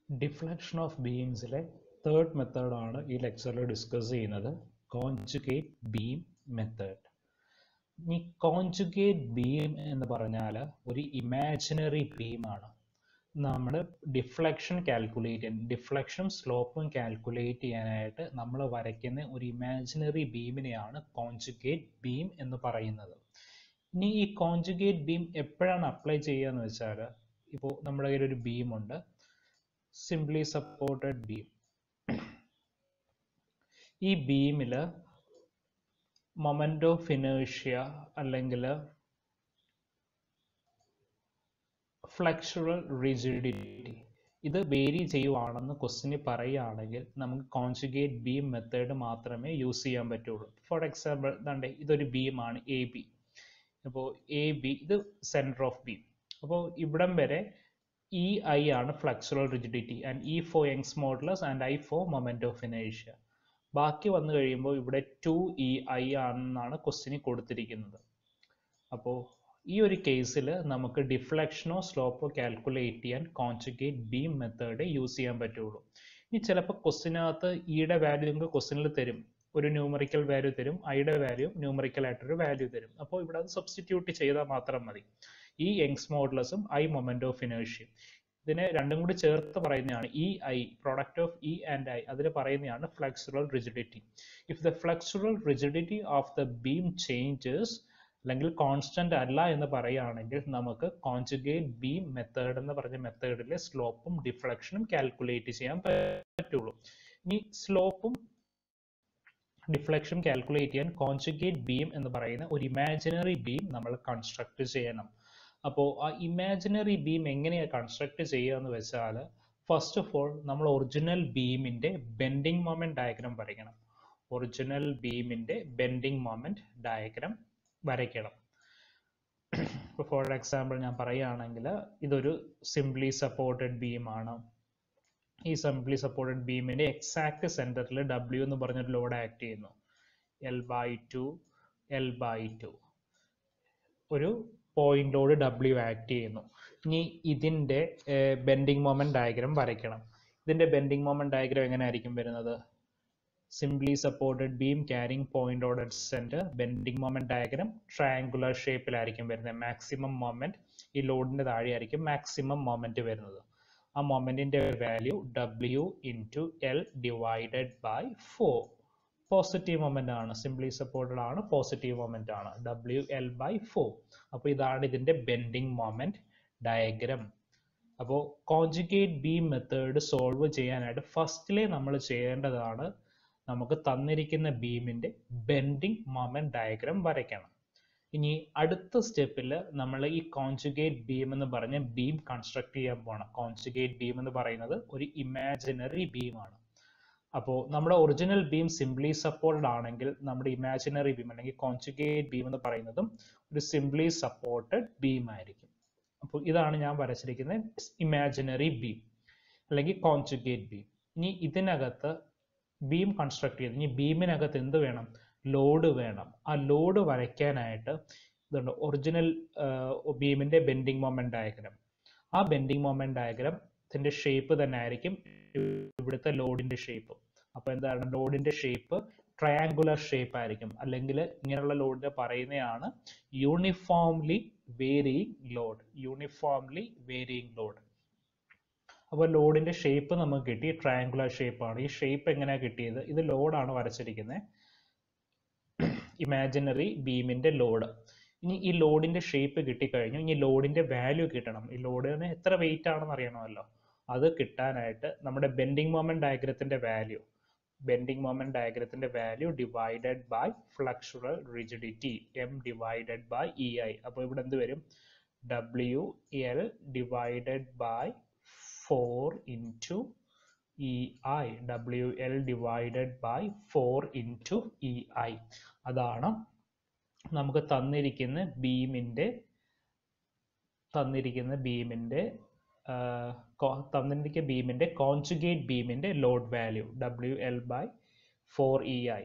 Deflection of ബീംസിലെ third മെത്തേഡാണ് ഈ ലെക്ചറിൽ ഡിസ്കസ് ചെയ്യുന്നത് കോൺജുഗേറ്റ് ബീം മെത്തേഡ് ഈ കോൺജുഗേറ്റ് ബീം എന്ന് പറഞ്ഞാൽ ഒരു ഇമാജിനറി ബീമാണ് നമ്മൾ ഡിഫ്ലക്ഷൻ കാൽക്കുലേറ്റ് ചെയ്യാൻ ഡിഫ്ലക്ഷനും സ്ലോപ്പും കാൽക്കുലേറ്റ് ചെയ്യാനായിട്ട് നമ്മൾ വരയ്ക്കുന്ന ഒരു ഇമാജിനറി ബീമിനെയാണ് കോൺജുഗേറ്റ് ബീം എന്ന് പറയുന്നത് ഇനി ഈ കോൺജുഗേറ്റ് ബീം എപ്പോഴാണ് അപ്ലൈ ചെയ്യുക എന്ന് വെച്ചാൽ ഇപ്പോൾ നമ്മുടെ കയ്യിൽ ഒരു ബീം ഉണ്ട് സിംപ്ലി സപ്പോർട്ടഡ് ബീം ഈ ബീമിൽ മൊമെന്റ് ഓഫ് ഇനേഷ്യ അല്ലെങ്കിൽ ഫ്ലെക്സുറൽ റിജിഡിറ്റി ഇത് വേരി ചെയ്യുവാണെന്ന് ക്വസ്റ്റിന് പറയുകയാണെങ്കിൽ നമുക്ക് കോൺജുഗേറ്റ് ബീം മെത്തേഡ് മാത്രമേ യൂസ് ചെയ്യാൻ പറ്റുള്ളൂ ഫോർ എക്സാമ്പിൾ ദണ്ടേ ഇതൊരു ബീമാണ് എ ബി അപ്പോൾ എ ബി ഇത് സെൻറ്റർ ഓഫ് ബീം അപ്പോൾ ഇവിടം വരെ ഇ ഐ ആണ് flexural rigidity and E for Young's modulus and I for moment of ഇനേഷ്യ ബാക്കി വന്നു കഴിയുമ്പോൾ ഇവിടെ ടു ഇ ഐ ആണെന്നാണ് ക്വസ്റ്റിന് കൊടുത്തിരിക്കുന്നത് അപ്പോൾ ഈ ഒരു കേസിൽ നമുക്ക് ഡിഫ്ലക്ഷനോ സ്ലോപ്പോ കാൽക്കുലേറ്റ് ചെയ്യാൻ കോൺജുഗേറ്റ് ബീം മെത്തേഡ് യൂസ് ചെയ്യാൻ പറ്റുള്ളൂ ഇനി ചിലപ്പോൾ ക്വസ്റ്റിനകത്ത് ഇയുടെ വാല്യൂ നിങ്ങൾക്ക് ക്വസ്റ്റിനിൽ തരും ഒരു ന്യൂമറിക്കൽ വാല്യൂ തരും ഐയുടെ വാല്യൂ ന്യൂമറിക്കൽ ആയിട്ടൊരു വാല്യൂ തരും അപ്പോൾ ഇവിടെ അത് സബ്സ്റ്റിറ്റ്യൂട്ട് ചെയ്താൽ മാത്രം മതി ഈ യങ്സ് മോഡലസും ഐ മൊമെന്റ് ഓഫ് ഇനേഷ്യയും ഇതിനെ രണ്ടും കൂടി ചേർത്ത് പറയുന്നതാണ് E I product of E and I അതിൽ പറയുന്നതാണ് flexural rigidity if the flexural rigidity of the beam changes അല്ലെങ്കിൽ കോൺസ്റ്റന്റ് അല്ല എന്ന് പറയുകയാണെങ്കിൽ നമുക്ക് കോൺജുഗേറ്റ് ബീം മെത്തേഡ് എന്ന് പറഞ്ഞ മെത്തേഡിലെ സ്ലോപ്പും ഡിഫ്ലക്ഷനും കാൽക്കുലേറ്റ് ചെയ്യാൻ പറ്റുള്ളൂ ഇനി സ്ലോപ്പും ഡിഫ്ലക്ഷൻ കാൽക്കുലേറ്റ് ചെയ്യാൻ കോൺജുഗേറ്റ് ബീം എന്ന് പറയുന്ന ഒരു ഇമാജിനറി ബീം നമ്മൾ കൺസ്ട്രക്ട് ചെയ്യണം അപ്പോൾ ആ ഇമാജിനറി ബീം എങ്ങനെയാണ് കൺസ്ട്രക്ട് ചെയ്യുക എന്ന് വെച്ചാൽ ഫസ്റ്റ് ഓഫ് ഓൾ നമ്മൾ ഒറിജിനൽ ബീമിന്റെ ബെൻഡിങ് മൊമെന്റ് ഡയഗ്രാം വരയ്ക്കണം ഒറിജിനൽ ബീമിന്റെ ബെൻഡിങ് മൊമെന്റ് ഡയഗ്രാം വരയ്ക്കണം ഫോർ എക്സാമ്പിൾ ഞാൻ പറയുകയാണെങ്കിൽ ഇതൊരു സിംപ്ലി സപ്പോർട്ടഡ് ബീമാണ് ഈ സിംപ്ലി സപ്പോർട്ടഡ് ബീമിന്റെ എക്സാക്ട് സെന്ററിൽ ഡബ്ല്യു എന്ന് പറഞ്ഞൊരു ലോഡ് ആക്ട് ചെയ്യുന്നു L by two L by two ഒരു പോയിന്റ് ലോഡ് ഡബ്ല്യു ആക്ട് ചെയ്യുന്നു ഇനി ഇതിന്റെ ബെൻഡിങ് മൊമെന്റ് ഡയഗ്രാം വരയ്ക്കണം ഇതിന്റെ ബെൻഡിങ് മൊമെന്റ് ഡയഗ്രാം എങ്ങനെ ആയിരിക്കും വരുന്നത് simply supported beam carrying point load at centre bending moment diagram triangular ഷേപ്പിലായിരിക്കും വരുന്നത് മാക്സിമം മൊമെന്റ് ഈ ലോഡിന്റെ താഴെയായിരിക്കും മാക്സിമം മൊമെന്റ് വരുന്നത് ആ മൊമെന്റിന്റെ value W into L divided by four positive moment ആണ് സിംപ്ലി സപ്പോർട്ടഡ് ആണ് പോസിറ്റീവ് മൊമെന്റ് ആണ് ഡബ്ല്യു എൽ ബൈ ഫോർ അപ്പോൾ ഇതാണ് ഇതിന്റെ ബെൻഡിങ് മൊമെന്റ് ഡയഗ്രം അപ്പോൾ കോൺജുഗേറ്റ് ബീം മെത്തേഡ് സോൾവ് ചെയ്യാനായിട്ട് ഫസ്റ്റിലെ നമ്മൾ ചെയ്യേണ്ടതാണ് നമുക്ക് തന്നിരിക്കുന്ന ബീമിന്റെ ബെൻഡിങ് മൊമെന്റ് ഡയഗ്രാം വരയ്ക്കണം ഇനി അടുത്ത സ്റ്റെപ്പിൽ നമ്മൾ ഈ കോൺജുഗേറ്റ് ബീം എന്ന് പറഞ്ഞ ബീം കൺസ്ട്രക്ട് ചെയ്യാൻ പോകണം കോൺജുഗേറ്റ് ബീം എന്ന് പറയുന്നത് ഒരു ഇമാജിനറി ബീമാണ് അപ്പോൾ നമ്മുടെ ഒറിജിനൽ ബീം സിംപ്ലി സപ്പോർട്ടഡ് ആണെങ്കിൽ നമ്മുടെ ഇമാജിനറി ബീം അല്ലെങ്കിൽ കോൺജുഗേറ്റ് ബീം എന്ന് പറയുന്നതും ഒരു സിംപ്ലി സപ്പോർട്ടഡ് ബീം ആയിരിക്കും അപ്പോൾ ഇതാണ് ഞാൻ വരച്ചിരിക്കുന്ന ഇമാജിനറി ബീം അല്ലെങ്കിൽ കോൺജുഗേറ്റ് ബീം ഇനി ഇതിനകത്ത് ബീം കൺസ്ട്രക്ട് ചെയ്ത് ഇനി ബീമിനകത്ത് എന്ത് വേണം ലോഡ് വേണം ആ ലോഡ് വരയ്ക്കാനായിട്ട് ഇതുണ്ട് ഒറിജിനൽ ബീമിന്റെ ബെൻഡിങ് മൊമെന്റ് ഡയഗ്രാം ആ ബെൻഡിങ് മൊമെന്റ് ഡയഗ്രാം ഇതിന്റെ ഷേപ്പ് തന്നെ ആയിരിക്കും ഇവിടുത്തെ ലോഡിന്റെ ഷേപ്പ് അപ്പൊ എന്താണ് ലോഡിന്റെ ഷേപ്പ് ട്രയാങ്കുലർ ഷേപ്പ് ആയിരിക്കും അല്ലെങ്കിൽ ഇങ്ങനെയുള്ള ലോഡിനെ പറയുന്നതാണ് uniformly varying load uniformly varying load അപ്പോൾ ലോഡിന്റെ ഷേപ്പ് നമുക്ക് കിട്ടി ട്രയാങ്കുലർ ഷേപ്പ് ആണ് ഈ ഷേപ്പ് എങ്ങനെയാണ് കിട്ടിയത് ഇത് ലോഡാണ് വരച്ചിരിക്കുന്നത് ഇമാജിനറി ബീമിന്റെ ലോഡ് ഇനി ഈ ലോഡിന്റെ ഷേപ്പ് കിട്ടിക്കഴിഞ്ഞു ഇനി ലോഡിന്റെ വാല്യൂ കിട്ടണം ഈ ലോഡിന് എത്ര വെയിറ്റ് ആണെന്ന് അറിയണമല്ലോ അത് കിട്ടാനായിട്ട് നമ്മുടെ ബെൻഡിങ് മൊമെന്റ് ഡയഗ്രത്തിന്റെ വാല്യൂ ബെൻഡിങ് മൊമെന്റ് ഡയഗ്രത്തിന്റെ value divided by flexural rigidity M divided by E I അപ്പോൾ ഇവിടെ എന്ത് വരും W L divided by four into E I W L divided by four into E I അതാണ് നമുക്ക് തന്നിരിക്കുന്ന ബീമിൻ്റെ തന്നിരിക്കുന്ന ബീമിൻ്റെ തന്നിരിക്കുന്ന ബീമിൻ്റെ കോൺജുഗേറ്റ് ബീമിൻ്റെ load value W L by four E I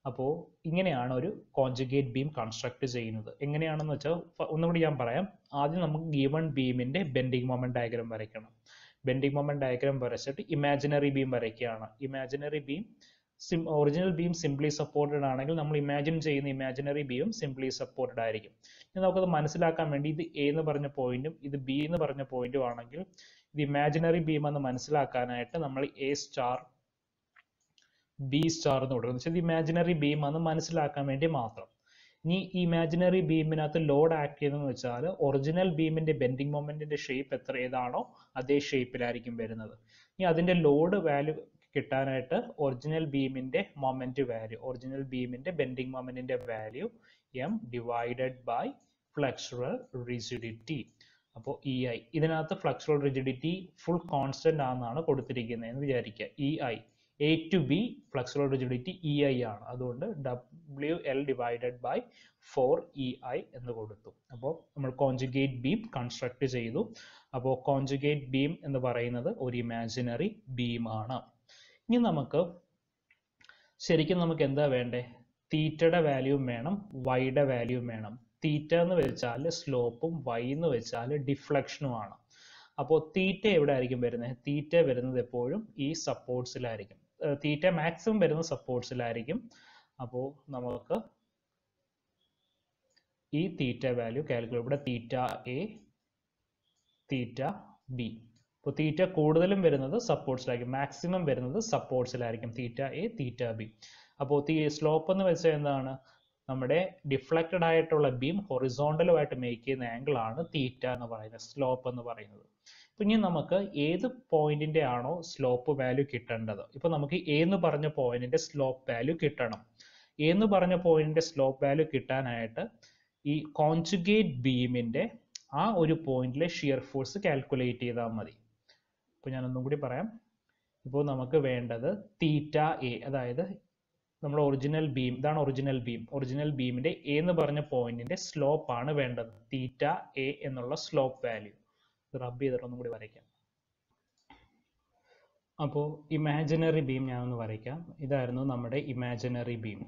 അപ്പോൾ ഇങ്ങനെയാണ് ഒരു കോൺജുഗേറ്റ് ബീം കൺസ്ട്രക്ട് ചെയ്യുന്നത് എങ്ങനെയാണെന്ന് വെച്ചാൽ ഫ- ഒന്നുകൂടി ഞാൻ പറയാം ആദ്യം നമുക്ക് ഗിവൺ ബീമിന്റെ ബെൻഡിങ് മൊമെന്റ് ഡയഗ്രാം വരയ്ക്കണം ബെൻഡിങ് മൊമെന്റ് ഡയഗ്രാം വരച്ചിട്ട് ഇമാജിനറി ബീം വരയ്ക്കുകയാണ് imaginary beam sim original beam simply supported ആണെങ്കിൽ നമ്മൾ ഇമാജിൻ ചെയ്യുന്ന ഇമാജിനറി ബീം സിംപ്ലി സപ്പോർട്ടഡ് ആയിരിക്കും ഇനി നമുക്കത് മനസ്സിലാക്കാൻ വേണ്ടി ഇത് എ എന്ന് പറഞ്ഞ പോയിന്റും ഇത് ബി എന്ന് പറഞ്ഞ പോയിന്റും ആണെങ്കിൽ ഇത് ഇമാജിനറി ബീം എന്ന് മനസ്സിലാക്കാനായിട്ട് നമ്മൾ എ സ്റ്റാർ ബി സ്റ്റാർ എന്ന് കൊടുക്കുന്നത് വെച്ചാൽ ഇത് ഇമാജിനറി ബീം എന്ന് മനസ്സിലാക്കാൻ വേണ്ടി മാത്രം ഇനി ഈ ഇമാജിനറി ബീമിനകത്ത് ലോഡ് ആക്ട് ചെയ്യുന്നതെന്ന് വെച്ചാൽ ഒറിജിനൽ ബീമിന്റെ ബെൻഡിങ് മൊമെന്റിന്റെ ഷേപ്പ് എത്ര ഏതാണോ അതേ ഷേപ്പിലായിരിക്കും വരുന്നത് ഇനി അതിന്റെ ലോഡ് വാല്യൂ കിട്ടാനായിട്ട് ഒറിജിനൽ ബീമിന്റെ മൊമെന്റ് വാല്യൂ ഒറിജിനൽ ബീമിന്റെ ബെൻഡിങ് മൊമെന്റിന്റെ value M divided by flexural rigidity അപ്പോൾ ഇ ഐ ഇതിനകത്ത് ഫ്ലെക്സുറൽ റിജിഡിറ്റി ഫുൾ കോൺസ്റ്റന്റ് ആണെന്നാണ് കൊടുത്തിരിക്കുന്നത് എന്ന് വിചാരിക്കുക E I A to B flexural rigidity E I ആണ് അതുകൊണ്ട് W L divided by four E I എന്ന് കൊടുത്തു അപ്പോൾ നമ്മൾ കോൺജുഗേറ്റ് ബീം കൺസ്ട്രക്ട് ചെയ്തു അപ്പോൾ കോൺജുഗേറ്റ് ബീം എന്ന് പറയുന്നത് ഒരു ഇമാജിനറി ബീമാണ് ഇനി നമുക്ക് ശരിക്കും നമുക്ക് എന്താ വേണ്ടേ തീറ്റയുടെ വാല്യൂം വേണം വൈയുടെ വാല്യൂം വേണം തീറ്റ എന്ന് വെച്ചാൽ സ്ലോപ്പും വൈ എന്ന് വെച്ചാൽ ഡിഫ്ലക്ഷനുമാണ് അപ്പോൾ തീറ്റ എവിടെ ആയിരിക്കും വരുന്നത് തീറ്റ വരുന്നത് എപ്പോഴും ഈ സപ്പോർട്ട്സിലായിരിക്കും തീറ്റ മാക്സിമം വരുന്ന സപ്പോർട്ട്സിലായിരിക്കും അപ്പോൾ നമുക്ക് ഈ തീറ്റ വാല്യൂ കാൽക്കുലേറ്റ് ഇവിടെ തീറ്റ എ തീറ്റ ബി അപ്പോൾ തീറ്റ കൂടുതലും വരുന്നത് സപ്പോർട്ട്സിലായിരിക്കും മാക്സിമം വരുന്നത് സപ്പോർട്ട്സിലായിരിക്കും തീറ്റ എ തീറ്റ ബി അപ്പോൾ തീ സ്ലോപ്പ് എന്ന് വെച്ചാൽ എന്താണ് നമ്മുടെ ഡിഫ്ലക്റ്റഡ് ആയിട്ടുള്ള ബീം ഹൊറിസോണ്ടലുമായിട്ട് മേക്ക് ചെയ്യുന്ന ആംഗിൾ ആണ് തീറ്റ എന്ന് പറയുന്നത് സ്ലോപ്പ് എന്ന് പറയുന്നത് ഇപ്പൊ ഇനി നമുക്ക് ഏത് പോയിന്റിന്റെ ആണോ സ്ലോപ്പ് വാല്യൂ കിട്ടേണ്ടത് ഇപ്പൊ നമുക്ക് എ എന്ന് പറഞ്ഞ പോയിന്റിന്റെ സ്ലോപ്പ് വാല്യൂ കിട്ടണം എ എന്ന് പറഞ്ഞ പോയിന്റിന്റെ സ്ലോപ്പ് വാല്യൂ കിട്ടാനായിട്ട് ഈ കോൺജുഗേറ്റ് ബീമിന്റെ ആ ഒരു പോയിന്റിലെ ഷിയർ ഫോഴ്സ് കാൽക്കുലേറ്റ് ചെയ്താൽ മതി ഇപ്പൊ ഞാൻ ഒന്നും കൂടി പറയാം ഇപ്പോൾ നമുക്ക് വേണ്ടത് തീറ്റ എ അതായത് നമ്മുടെ ഒറിജിനൽ ബീം ഇതാണ് ഒറിജിനൽ ബീം ഒറിജിനൽ ബീമിന്റെ എ എന്ന് പറഞ്ഞ പോയിന്റിന്റെ സ്ലോപ്പ് ആണ് വേണ്ടത് തീറ്റ എ എന്നുള്ള സ്ലോപ്പ് വാല്യൂ റബ്ബ് ചെയ്തിട്ട് ഒന്നും കൂടി വരയ്ക്കാം അപ്പോൾ ഇമാജിനറി ബീം ഞാൻ ഒന്ന് വരയ്ക്കാം ഇതായിരുന്നു നമ്മുടെ ഇമാജിനറി ബീം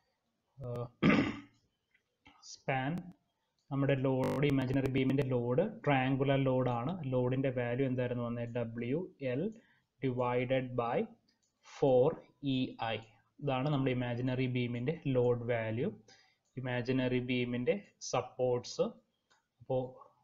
സ്പാൻ നമ്മുടെ ലോഡ് ഇമാജിനറി ബീമിന്റെ ലോഡ് ട്രയാങ്കുലർ ലോഡാണ് ലോഡിന്റെ വാല്യൂ എന്തായിരുന്നു വന്നത് W L divided by four E I ഇതാണ് നമ്മുടെ ഇമാജിനറി ബീമിന്റെ ലോഡ് വാല്യൂ ഇമാജിനറി ബീമിന്റെ സപ്പോർട്ട്സ് അപ്പോൾ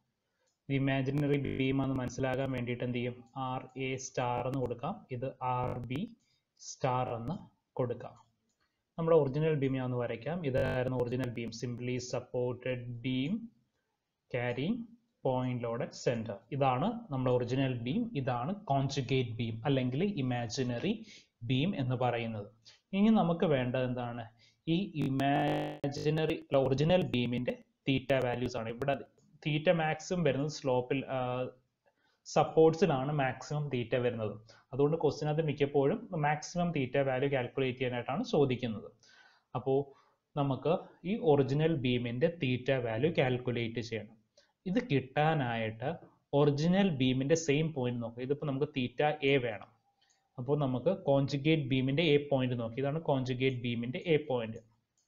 ഇമാജിനറി ബീം എന്ന് മനസ്സിലാകാൻ വേണ്ടിയിട്ട് എന്ത് ചെയ്യും ആർ എ സ്റ്റാർ എന്ന് കൊടുക്കാം ഇത് ആർ ബി സ്റ്റാർ എന്ന് കൊടുക്കാം നമ്മുടെ ഒറിജിനൽ ബീം ഞാൻ ഒന്ന് വരയ്ക്കാം ഇതായിരുന്നു original beam simply supported beam carrying point loaded centre ഇതാണ് നമ്മുടെ ഒറിജിനൽ ബീം ഇതാണ് കോൺജുഗേറ്റ് ബീം അല്ലെങ്കിൽ ഇമാജിനറി ബീം എന്ന് പറയുന്നത് ഇനി നമുക്ക് വേണ്ടത് എന്താണ് ഈ ഇമാജിനറി ഒറിജിനൽ ബീമിന്റെ തീറ്റ വാല്യൂസ് ആണ് ഇവിടെ തീറ്റ മാക്സിമം വരുന്നത് സ്ലോപ്പിൽ സപ്പോർട്ട്സിലാണ് മാക്സിമം തീറ്റ വരുന്നത് അതുകൊണ്ട് ക്വസ്റ്റിനകത്ത് മിക്കപ്പോഴും മാക്സിമം തീറ്റ വാല്യൂ കാൽക്കുലേറ്റ് ചെയ്യാനായിട്ടാണ് ചോദിക്കുന്നത് അപ്പോൾ നമുക്ക് ഈ ഒറിജിനൽ ബീമിന്റെ തീറ്റ വാല്യൂ കാൽക്കുലേറ്റ് ചെയ്യണം ഇത് കിട്ടാനായിട്ട് ഒറിജിനൽ ബീമിന്റെ സെയിം പോയിന്റ് നോക്കുക ഇതിപ്പോൾ നമുക്ക് തീറ്റ എ വേണം അപ്പോൾ നമുക്ക് കോൺജുഗേറ്റ് ബീമിന്റെ എ പോയിന്റ് നോക്കി ഇതാണ് കോൺജുഗേറ്റ് ബീമിന്റെ എ പോയിന്റ്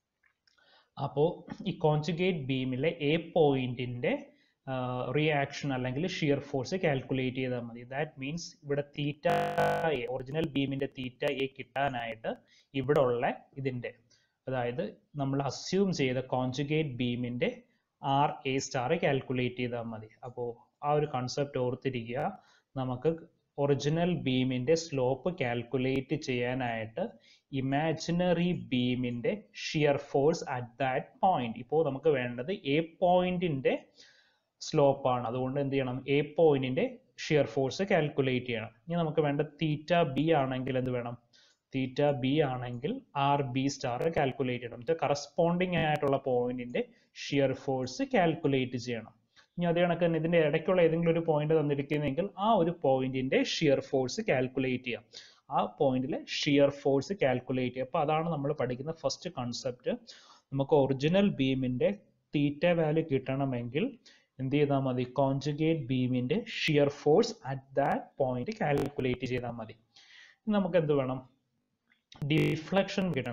അപ്പോൾ ഈ കോൺജുഗേറ്റ് ബീമിലെ എ പോയിന്റിന്റെ റിയാക്ഷൻ അല്ലെങ്കിൽ ഷിയർ ഫോഴ്സ് കാൽക്കുലേറ്റ് ചെയ്താൽ മതി ദാറ്റ് മീൻസ് ഇവിടെ തീറ്റ എ ഒറിജിനൽ ബീമിന്റെ തീറ്റ എ കിട്ടാനായിട്ട് ഇവിടെ ഉള്ള ഇതിന്റെ അതായത് നമ്മൾ അസ്യൂം ചെയ്ത കോൺജുഗേറ്റ് ബീമിന്റെ ആർ എ സ്റ്റാർ കാൽക്കുലേറ്റ് ചെയ്താൽ മതി അപ്പോൾ ആ ഒരു കൺസെപ്റ്റ് ഓർത്തിരിക്കുക നമുക്ക് ഒറിജിനൽ ബീമിന്റെ സ്ലോപ്പ് കാൽക്കുലേറ്റ് ചെയ്യാനായിട്ട് ഇമാജിനറി ബീമിന്റെ shear force at that point ഇപ്പോൾ നമുക്ക് വേണ്ടത് എ പോയിന്റിന്റെ സ്ലോപ്പ് ആണ് അതുകൊണ്ട് എന്ത് ചെയ്യണം എ പോയിന്റിന്റെ ഷിയർ ഫോഴ്സ് കാൽക്കുലേറ്റ് ചെയ്യണം ഇനി നമുക്ക് വേണ്ട തീറ്റ ബി ആണെങ്കിൽ എന്ത് വേണം തീറ്റ ബി ആണെങ്കിൽ ആർ ബി സ്റ്റാർ കാൽക്കുലേറ്റ് ചെയ്യണം ഇത് കറസ്പോണ്ടിങ് ആയിട്ടുള്ള പോയിന്റിന്റെ ഷിയർ ഫോഴ്സ് കാൽക്കുലേറ്റ് ചെയ്യണം ഇനി അതേ കണക്ക് തന്നെ ഇതിന്റെ ഇടയ്ക്കുള്ള ഏതെങ്കിലും ഒരു പോയിന്റ് തന്നിരിക്കുന്നെങ്കിൽ ആ ഒരു പോയിന്റിന്റെ ഷിയർ ഫോഴ്സ് കാൽക്കുലേറ്റ് ചെയ്യാം ആ പോയിന്റിലെ ഷിയർ ഫോഴ്സ് കാൽക്കുലേറ്റ് ചെയ്യുക അപ്പൊ അതാണ് നമ്മൾ പഠിക്കുന്ന ഫസ്റ്റ് കൺസെപ്റ്റ് നമുക്ക് ഒറിജിനൽ ബീമിന്റെ തീറ്റ വാല്യൂ കിട്ടണമെങ്കിൽ എന്ത് ചെയ്താൽ മതി കോൺജുഗേറ്റ് ബീമിന്റെ shear force at that point calculate ചെയ്താൽ മതി നമുക്ക് എന്ത് വേണം ഡിഫ്ലക്ഷൻ കിട്ടണം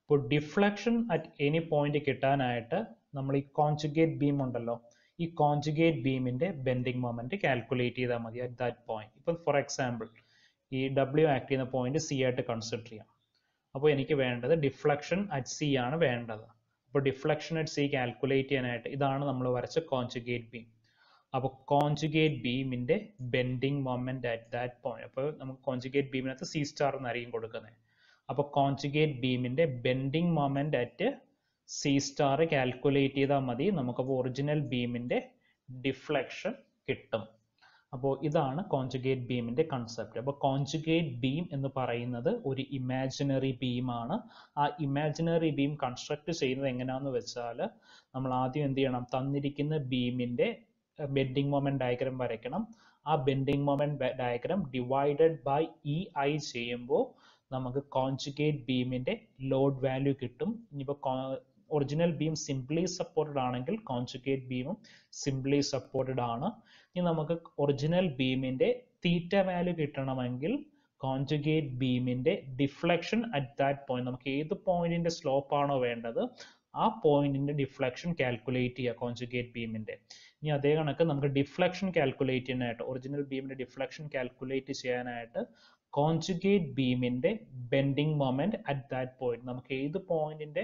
ഇപ്പോൾ ഡിഫ്ലക്ഷൻ അറ്റ് എനി പോയിന്റ് കിട്ടാനായിട്ട് നമ്മൾ ഈ കോൺജുഗേറ്റ് ബീം ഉണ്ടല്ലോ ഈ കോൺജുഗേറ്റ് ബീമിന്റെ ബെൻഡിങ് മൊമെന്റ് കാൽക്കുലേറ്റ് ചെയ്താൽ മതി അറ്റ് ദാറ്റ് പോയിന്റ് ഇപ്പം ഫോർ എക്സാമ്പിൾ ഈ ഡബ്ല്യു ആക്ട് ചെയ്യുന്ന പോയിന്റ് സി ആയിട്ട് കൺസിഡർ ചെയ്യാം അപ്പോൾ എനിക്ക് വേണ്ടത് ഡിഫ്ലക്ഷൻ അറ്റ് സി ആണ് വേണ്ടത് അപ്പോൾ ഡിഫ്ലക്ഷൻ അറ്റ് സി കാൽക്കുലേറ്റ് ചെയ്യാനായിട്ട് ഇതാണ് നമ്മൾ വരച്ച കോൺജുഗേറ്റ് ബീം അപ്പോൾ കോൺജുഗേറ്റ് ബീമിന്റെ bending moment at that point അപ്പോൾ നമുക്ക് കോൺജുഗേറ്റ് ബീമിനകത്ത് സി സ്റ്റാർ എന്നായിരിക്കും കൊടുക്കുന്നത് അപ്പോൾ കോൺജുഗേറ്റ് ബീമിന്റെ bending moment at C star calculate ചെയ്താൽ മതി നമുക്കപ്പോൾ ഒറിജിനൽ ബീമിന്റെ ഡിഫ്ലക്ഷൻ കിട്ടും അപ്പോൾ ഇതാണ് കോൺജുഗേറ്റ് ബീമിന്റെ കൺസെപ്റ്റ് അപ്പോൾ കോൺജുഗേറ്റ് ബീം എന്ന് പറയുന്നത് ഒരു ഇമാജിനറി ബീമാണ് ആ ഇമാജിനറി ബീം കൺസ്ട്രക്ട് ചെയ്യുന്നത് എങ്ങനെയാണെന്ന് വെച്ചാൽ നമ്മൾ ആദ്യം എന്ത് ചെയ്യണം തന്നിരിക്കുന്ന ബീമിന്റെ ബെൻഡിങ് മൊമെന്റ് ഡയഗ്രാം വരയ്ക്കണം ആ bending moment diagram divided by E I ചെയ്യുമ്പോൾ നമുക്ക് കോൺജുഗേറ്റ് ബീമിന്റെ ലോഡ് വാല്യൂ കിട്ടും ഇനിയിപ്പോൾ ഒറിജിനൽ ബീം സിംപ്ലി സപ്പോർട്ടഡ് ആണെങ്കിൽ കോൺജുഗേറ്റ് ബീമും സിംപ്ലി സപ്പോർട്ടഡ് ആണ് ഇനി നമുക്ക് ഒറിജിനൽ ബീമിന്റെ തീറ്റ വാല്യൂ കിട്ടണമെങ്കിൽ കോൺജുഗേറ്റ് ബീമിന്റെ ഡിഫ്ലക്ഷൻ അറ്റ് ദാറ്റ് പോയിന്റ് നമുക്ക് ഏത് പോയിന്റിന്റെ സ്ലോപ്പ് ആണോ വേണ്ടത് ആ പോയിന്റിന്റെ ഡിഫ്ലക്ഷൻ കാൽക്കുലേറ്റ് ചെയ്യുക കോൺജുഗേറ്റ് ബീമിന്റെ ഇനി അതേ കണക്ക് നമുക്ക് ഡിഫ്ലക്ഷൻ കാൽക്കുലേറ്റ് ചെയ്യാനായിട്ട് ഒറിജിനൽ ബീമിന്റെ ഡിഫ്ലക്ഷൻ കാൽക്കുലേറ്റ് ചെയ്യാനായിട്ട് കോൺജുഗേറ്റ് ബീമിന്റെ bending moment at that point നമുക്ക് ഏത് പോയിന്റിന്റെ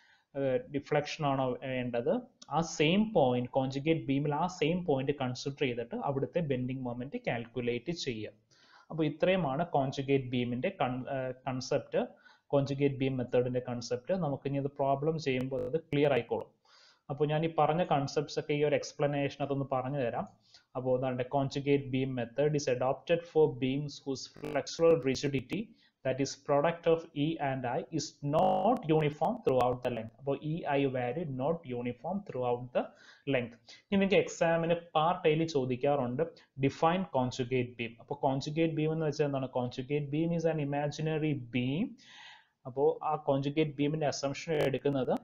ഡിഫ്ലക്ഷൻ ആണോ വേണ്ടത് ആ സെയിം പോയിന്റ് കോൺജുഗേറ്റ് ബീമിൽ ആ സെയിം പോയിന്റ് കൺസിഡർ ചെയ്തിട്ട് അവിടുത്തെ ബെൻഡിങ് മൊമെന്റ് കാൽക്കുലേറ്റ് ചെയ്യുക അപ്പോൾ ഇത്രയുമാണ് കോൺജുഗേറ്റ് ബീമിന്റെ കൺസെപ്റ്റ് കോൺജുഗേറ്റ് ബീം മെത്തേഡിന്റെ കൺസെപ്റ്റ് നമുക്ക് ഇനി അത് പ്രോബ്ലം ചെയ്യുമ്പോൾ അത് ക്ലിയർ ആയിക്കോളും അപ്പോൾ ഞാൻ ഈ പറഞ്ഞ കൺസെപ്റ്റ്സ് ഒക്കെ ഈ ഒരു എക്സ്പ്ലനേഷൻ അതൊന്ന് പറഞ്ഞു തരാം അപ്പോൾ അതാണ്ട് conjugate beam method is adopted for beams whose flexural rigidity that is product of E and I is not uniform throughout the length. അപ്പോൾ E I value not uniform throughout the length ഇനി നിങ്ങൾക്ക് എക്സാമിന് part എയിൽ ചോദിക്കാറുണ്ട് define conjugate beam അപ്പോൾ conjugate beam എന്ന് വെച്ചാൽ എന്താണ് conjugate beam is an imaginary beam അപ്പോൾ ആ കോൺജുഗേറ്റ് ബീമിന്റെ അസംഷൻ എടുക്കുന്നത്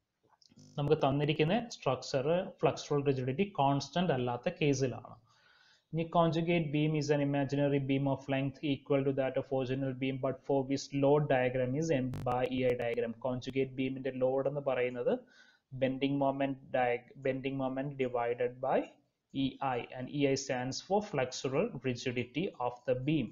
നമുക്ക് തന്നിരിക്കുന്ന സ്ട്രക്ചർ ഫ്ലക്സുറൽ റിജിഡിറ്റി കോൺസ്റ്റന്റ് അല്ലാത്ത കേസിലാണ് ഇനി conjugate beam is an imaginary beam of length equal to that of original beam but for which load diagram is m by ei diagram conjugate beamന്റെ ലോഡ് എന്ന് പറയുന്നത് bending moment bending moment divided by ei and ei stands for flexural rigidity of the beam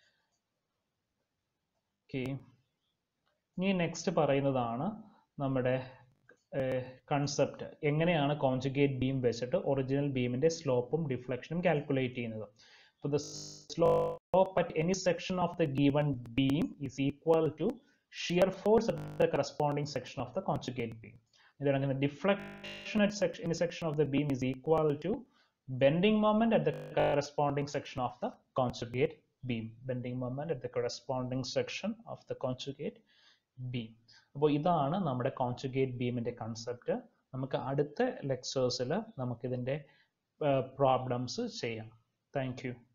okay ഇനി next പറയുന്നതാണ് നമ്മുടെ concept എങ്ങനെയാണ് conjugate beam വെച്ചിട്ട് original ബീമിന്റെ സ്ലോപ്പും ഡിഫ്ലക്ഷനും calculate ചെയ്യുന്നത് അപ്പോൾ the slope at any section of the given beam is equal to shear force at the corresponding section of the conjugate beam ഇതാണ് deflection at section any section of the beam is equal to bending moment at the corresponding section of the conjugate beam bending moment at the corresponding section of the conjugate beam അപ്പോൾ ഇതാണ് നമ്മുടെ conjugate ബീമിന്റെ concept നമുക്ക് അടുത്ത ലെക്ചേഴ്സിൽ നമുക്കിതിൻ്റെ problems ചെയ്യാം thank you